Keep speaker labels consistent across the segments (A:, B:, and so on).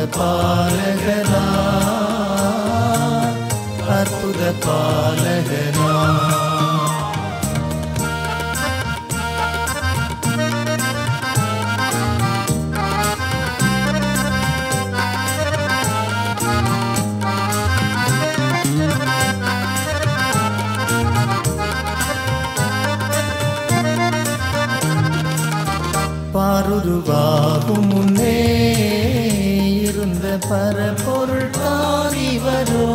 A: பாலகனா அற்புத பாலகனா பாருருவாகும் முன்னே இருந்த பரபொருள் தாரிவரோ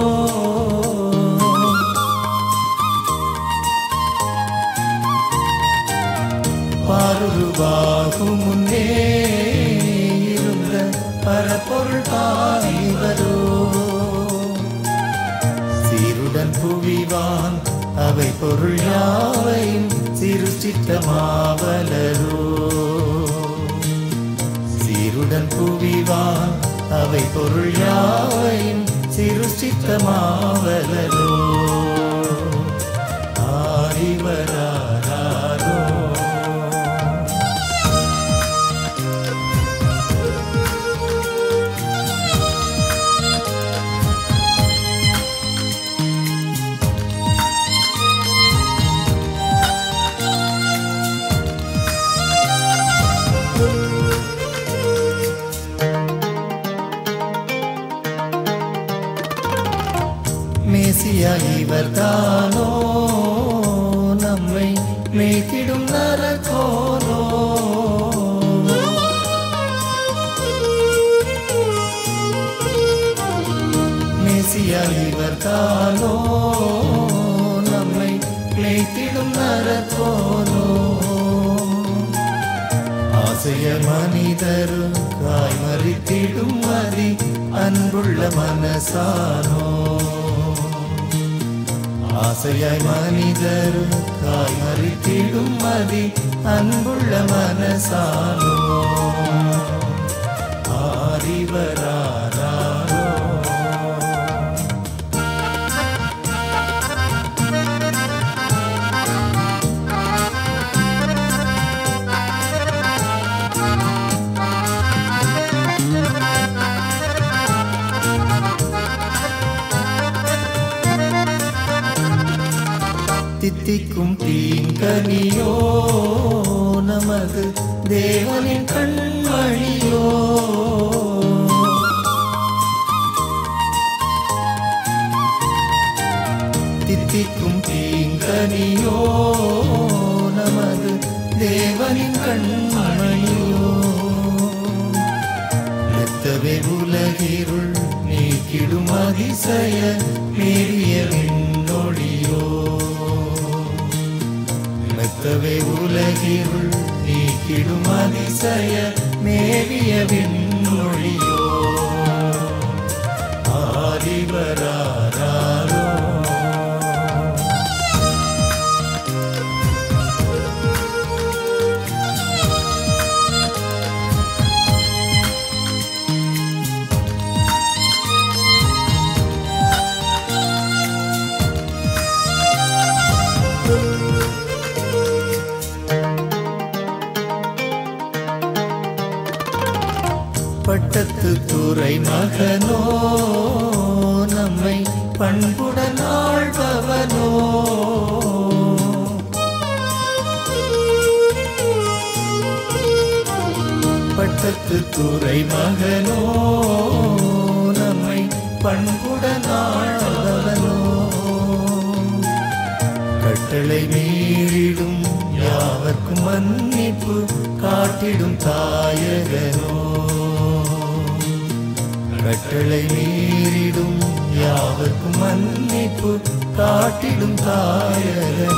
A: பாருருவாகும் முன்னே இருந்த பரபொருள் தாரிவரோ சீருடன் புவிவான் அவை பொருள் யாவையும் சிருஷ்டித்த மாவலரோ சீருடன் புவிவான் அவை பொருள் யாவையும் சிருஷ்டித்த மாவலரோ ஆரிவராரோ மேசியா இவர் தானோ நம்மை மேய்த்திடும் நரகோனோ மேசியா இவர் தானோ நம்மை மேய்த்திடும் நரகோனோ ஆசைய மனிதரு காய் மறித்திடும் மதி அன்புள்ள மனசானோ ஆசையாய் மனிதரு காய் மறித்திடும் மதி அன்புள்ள மனசானோ ஆரிவராரோ தித்திக்கும் தீங்கனியோ நமது தேவனின் கண்மணியோ தித்திக்கும் தீங்கனியோ நமது தேவனின் கண்மணியோ மெத்தவே உலகிருள் நீக்கிடும் அதிசய மேறிய விண்ணொழியோ மெத்தவே உலகிருள் நீக்கிடும் அதிசய மேவிய விண்ணொழியோ ஆரிவராரோ பட்டத்து துறை மகனோ நம்மை பண்புடன் ஆழ்பவனோ பட்டத்து துறை மகனோ நம்மை பண்புடன் ஆழ்பவனோ கட்டளை மீறிடும் யாவர்க்கும் மன்னிப்பு காட்டிடும் தாயகனோ கட்டளை மீறிடும் யாவர்க்கும் மன்னிப்பு காட்டிடும் தாயகனோ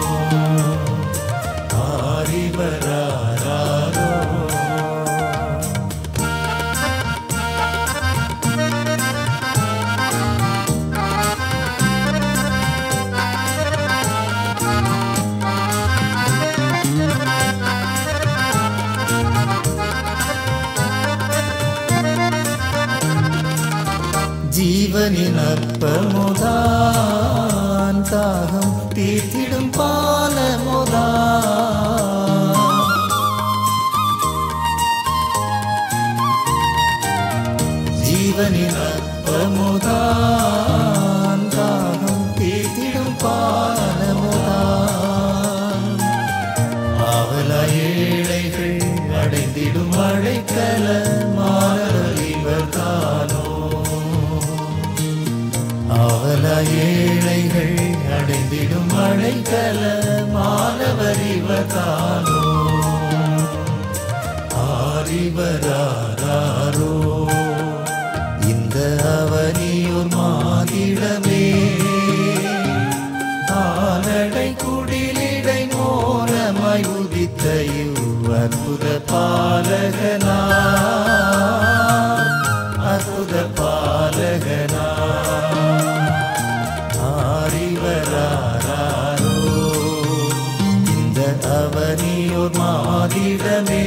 A: ஆரிவராரோ ஜீவனின் அற்பமுதான் தாகம் தீர்த்திடும் பாலமுதான் ஜீவனின் அப்பமுதான் தாகம் தீர்த்திடும் பானமுதான் அவல ஏழைகள் அடைந்திடும் அழைக்கல மாணவர் இவர்தானோ அவல ஏழைகள் அடைந்திடும் அழைக்கல மாணவர் இவர்தானோ ஆரிவராரோ இந்த அவனியோர் மாதிடமே ஆனடை குடிலிடை மோனமாய் உதித்த இவ் அற்புத பாலகனா அற்புத பாலகனா ஆரிவராரோ இந்த அவனியோர் மாதிடமே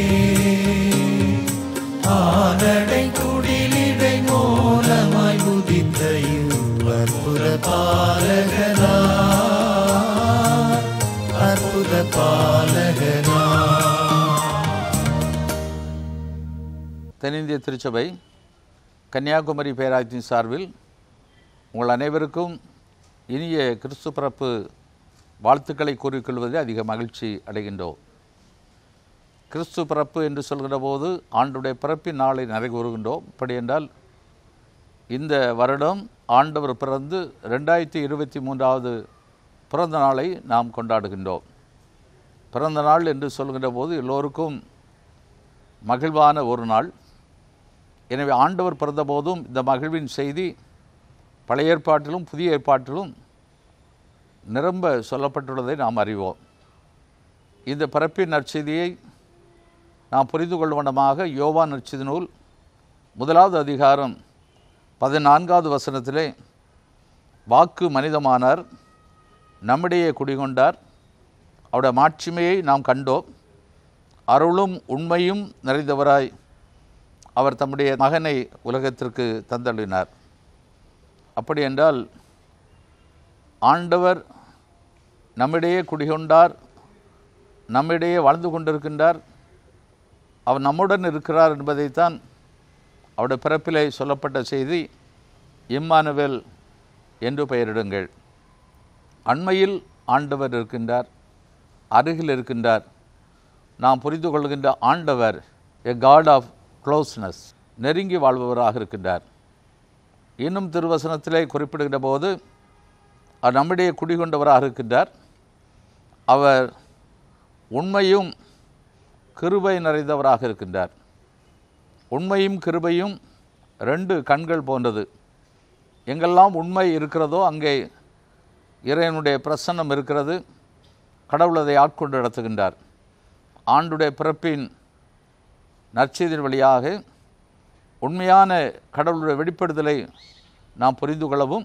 A: ஆனடை குடிலிடை மூலமாய் உதித்த இவ் அற்புத பாலகனா அற்புத பாலகனா
B: தென்னிந்திய திருச்சபை கன்னியாகுமரி பேராயத்தின் சார்பில் உங்கள் அனைவருக்கும் இனிய கிறிஸ்து பிறப்பு வாழ்த்துக்களை கூறிக்கொள்வதில் அதிக மகிழ்ச்சி அடைகின்றோம் கிறிஸ்து பிறப்பு என்று சொல்கிற போது ஆண்டுடைய பிறப்பின் நாளை நிறைகூறுகின்றோம் அப்படி என்றால் இந்த வருடம் ஆண்டவர் பிறந்து ரெண்டாயிரத்தி இருபத்தி மூன்றாவது பிறந்த நாளை நாம் கொண்டாடுகின்றோம் பிறந்த நாள் என்று சொல்கின்ற போது எல்லோருக்கும் மகிழ்வான ஒரு நாள் எனவே ஆண்டவர் பிறந்தபோதும் இந்த மகிழ்வின் செய்தி பழைய ஏற்பாட்டிலும் புதிய ஏற்பாட்டிலும் நிரம்ப சொல்லப்பட்டுள்ளதை நாம் அறிவோம் இந்த பிறப்பின் நற்செய்தியை நாம் புரிந்து கொள்வனமாக யோவான் நற்செய்தி நூல் முதலாவது அதிகாரம் பதினான்காவது வசனத்திலே வாக்கு மனிதமானார் நம்மிடையே குடிகொண்டார் அவருடைய மாட்சிமையை நாம் கண்டோம் அருளும் உண்மையும் நிறைந்தவராய் அவர் தம்முடைய மகனை உலகத்திற்கு தந்தள்ளினார் அப்படி என்றால் ஆண்டவர் நம்மிடையே குடிகொண்டார் நம்மிடையே வாழ்ந்து கொண்டிருக்கின்றார் அவர் நம்முடன் இருக்கிறார் என்பதைத்தான் அவருடைய பிறப்பிலே சொல்லப்பட்ட செய்தி இம்மானுவேல் என்று பெயரிடுங்கள் அண்மையில் ஆண்டவர் இருக்கின்றார் அருகில் இருக்கின்றார் நாம் புரிந்து கொள்கின்ற ஆண்டவர் எ காட் ஆஃப் க்ளோஸ்னஸ் நெருங்கி வாழ்பவராக இருக்கின்றார் இன்னும் திருவசனத்திலே குறிப்பிடுகின்ற போது அவர் நம்மிடையே குடிகொண்டவராக இருக்கின்றார் அவர் உண்மையும் கிருபை நிறைந்தவராக இருக்கின்றார் உண்மையும் கிருபையும் ரெண்டு கண்கள் போன்றது எங்கெல்லாம் உண்மை இருக்கிறதோ அங்கே இறைவனுடைய பிரசன்னம் இருக்கிறது கடவுள் அதை ஆட்கொண்டு நடத்துகின்றார் ஆண்டுடைய பிறப்பின் நற்செய்தின் வழியாக உண்மையான கடவுளுடைய வெளிப்படுதலை நாம் புரிந்து கொள்ளவும்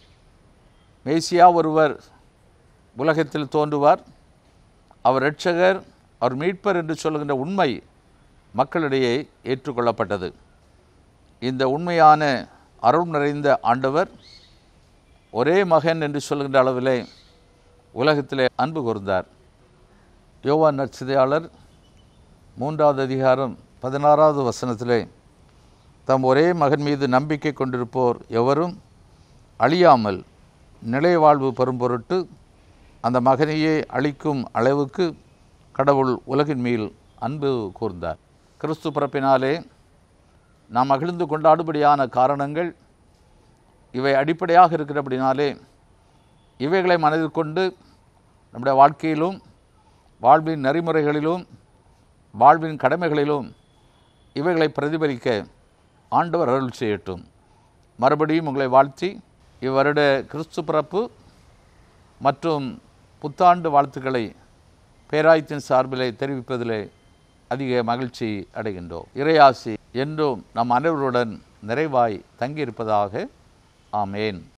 B: மேசியா ஒருவர் உலகத்தில் தோன்றுவார் அவர் இரட்சகர் அவர் மீட்பர் என்று சொல்கின்ற உண்மை மக்களிடையே ஏற்றுக்கொள்ளப்பட்டது இந்த உண்மையான அருள் நிறைந்த ஆண்டவர் ஒரே மகன் என்று சொல்கின்ற அளவிலே உலகத்திலே அன்பு கூர்ந்தார் யோவான் நற்சிதையாளர் மூன்றாவது அதிகாரம் பதினாறாவது வசனத்திலே தம் ஒரே மகன் மீது நம்பிக்கை கொண்டிருப்போர் எவரும் அழியாமல் நிலை வாழ்வு பெறும் பொருட்டு அந்த மகனையே அழிக்கும் அளவுக்கு கடவுள் உலகின் மேல் அன்பு கூர்ந்தார் கிறிஸ்து பிறப்பினாலே நாம் மகிழ்ந்து கொண்டாடுபடியான காரணங்கள் இவை அடிப்படையாக இருக்கிறபடினாலே இவைகளை மனதில் கொண்டு நம்முடைய வாழ்க்கையிலும் வாழ்வின் நெறிமுறைகளிலும் வாழ்வின் கடமைகளிலும் இவைகளை பிரதிபலிக்க ஆண்டவர் அருள் செய்யட்டும் மறுபடியும் உங்களை வாழ்த்தி இவ்வருட கிறிஸ்து பிறப்பு மற்றும் புத்தாண்டு வாழ்த்துக்களை பேராயத்தின் சார்பிலே தெரிவிப்பதிலே அதிக மகிழ்ச்சி அடைகின்றோம் இறையாசி என்றும் நம் அனைவருடன் நிறைவாய் தங்கியிருப்பதாக ஆமேன்